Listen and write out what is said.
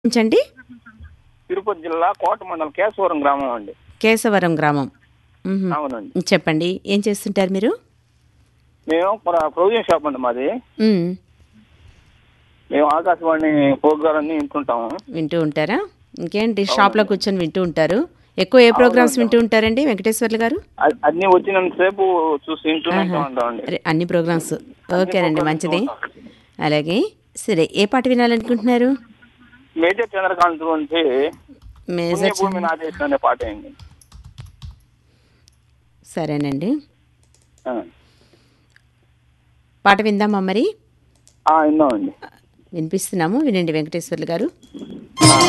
ఉంచండి తిరుపతి జిల్లా కోట మండలం కేశవరం గ్రామం అండి కేశవరం గ్రామం మ్మ్. అవునండి చెప్పండి ఏం చేస్తుంటారు మీరు మేము ప్రొవిజన్ షాప్ అండి మాది మ్మ్. మేము ఆకాశవాణి ప్రోగ్రామ్ అన్ని వింటుంటాము వింటూ ఉంటారా ఇంకేంటి షాప్లో కూర్చొని వింటూ ఉంటారు ఎక్కువ ఏ ప్రోగ్రామ్స్ వింటూ ఉంటారండి వెంకటేశ్వర్లు గారు అ- అన్ని వచ్చినంతసేపు చూసి వింటూనే ఉంటామండి అరే, అన్ని ప్రోగ్రామ్స్ ఓకేనండి మంచిది అలాగే సరే ఏ పాట వినాలనుకుంటున్నారు మేజర్ చంద్రకాంత్ నుంచి మేజర్ పుణ్యభూమి నాదేశం అనే పాట అయింది సరేనండి పాట విందామా మరి విన్నామండి వినిపిస్తున్నాము వినండి వెంకటేశ్వర్లు గారు ఆ.